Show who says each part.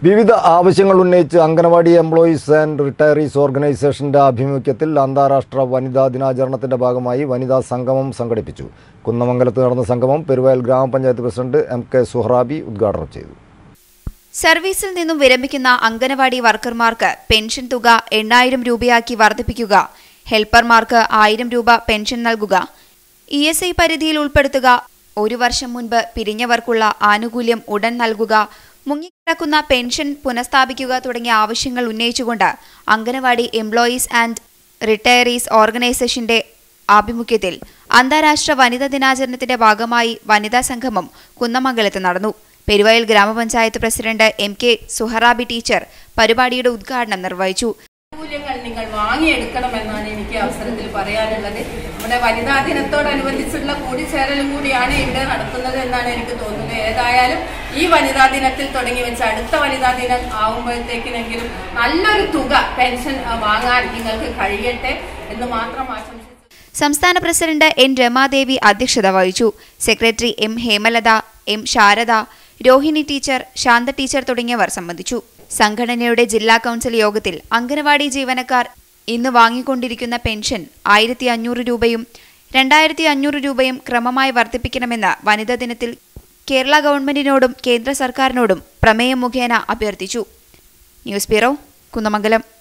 Speaker 1: വിവിധ ആവശ്യങ്ങൾ ഉന്നയിച്ച് അംഗനവാടി എംപ്ലോയീസ് ആൻഡ് റിട്ടയറീസ് ഓർഗനൈസേഷന്റെ ആഭിമുഖ്യത്തിൽ അന്താരാഷ്ട്ര വനിതാ ദിനാചരണത്തിന്റെ ഭാഗമായി വനിതാ സംഗമം സംഘടിപ്പിച്ചു കുന്നമംഗലത്ത് നടന്ന സംഗമം പെരുവയൽ ഗ്രാമപഞ്ചായത്ത് പ്രസിഡന്റ് എം കെ സുഹറാബി ഉദ്ഘാടനം ചെയ്തു
Speaker 2: സർവീസിൽ നിന്നും വിരമിക്കുന്ന അംഗനവാടി വർക്കർമാർക്ക് പെൻഷൻ തുക എണ്ണായിരം രൂപയാക്കി വർദ്ധിപ്പിക്കുക ഹെൽപ്പർമാർക്ക് ആയിരം രൂപ പെൻഷൻ നൽകുക ഇ എസ് ഐ പരിധിയിൽ ഉൾപ്പെടുത്തുക ഒരു വർഷം മുൻപ് പിരിഞ്ഞവർക്കുള്ള ആനുകൂല്യം ഉടൻ നൽകുക മുങ്ങിക്കിടക്കുന്ന പെൻഷൻ പുനഃസ്ഥാപിക്കുക തുടങ്ങിയ ആവശ്യങ്ങൾ ഉന്നയിച്ചുകൊണ്ട് അംഗനവാടി എംപ്ലോയീസ് ആൻഡ് റിട്ടയറീസ് ഓർഗനൈസേഷന്റെ ആഭിമുഖ്യത്തിൽ അന്താരാഷ്ട്ര വനിതാ ദിനാചരണത്തിന്റെ ഭാഗമായി വനിതാ സംഗമം കുന്നമംഗലത്ത് നടന്നു പെരുവയൽ ഗ്രാമപഞ്ചായത്ത് president M K Suharabi teacher പരിപാടിയുടെ ഉദ്ഘാടനം നിർവഹിച്ചു
Speaker 3: ആനുകൂല്യങ്ങൾ നിങ്ങൾ വാങ്ങിയെടുക്കണമെന്നാണ് എനിക്ക് അവസരത്തിൽ പറയാനുള്ളത് നമ്മുടെ വനിതാ ദിനത്തോടനുബന്ധിച്ചുള്ള കൂടിച്ചേരലും കൂടിയാണ് ഇവിടെ നടത്തുന്നത് എന്നാണ് എനിക്ക് തോന്നുന്നത് ഏതായാലും ഈ വനിതാ ദിനത്തിൽ തുടങ്ങി വെച്ച് അടുത്ത വനിതാ ദിനം ആവുമ്പോഴത്തേക്കിനെങ്കിലും നല്ലൊരു തുക പെൻഷൻ ആ, വാങ്ങാൻ നിങ്ങൾക്ക് കഴിയട്ടെ എന്ന് മാത്രം ആശംസിച്ചു
Speaker 2: സംസ്ഥാന പ്രസിഡന്റ് എൻ രമാദേവി അധ്യക്ഷത വഹിച്ചു secretary M Hemalatha M Sharada Rohini teacher Shantha teacher തുടങ്ങിയവർ സംബന്ധിച്ചു സംഘടനയുടെ ജില്ലാ കൗൺസിൽ യോഗത്തിൽ അംഗനവാടി ജീവനക്കാർ ഇന്ന് വാങ്ങിക്കൊണ്ടിരിക്കുന്ന പെൻഷൻ ആയിരത്തി അഞ്ഞൂറ് രൂപയും രണ്ടായിരത്തി അഞ്ഞൂറ് രൂപയും ക്രമമായി വർദ്ധിപ്പിക്കണമെന്ന് വനിതാ ദിനത്തിൽ കേരള ഗവൺമെന്റിനോടും കേന്ദ്ര സർക്കാരിനോടും പ്രമേയം മുഖേന അഭ്യർത്ഥിച്ചു ന്യൂസ് ബ്യൂറോ കുന്നമംഗലം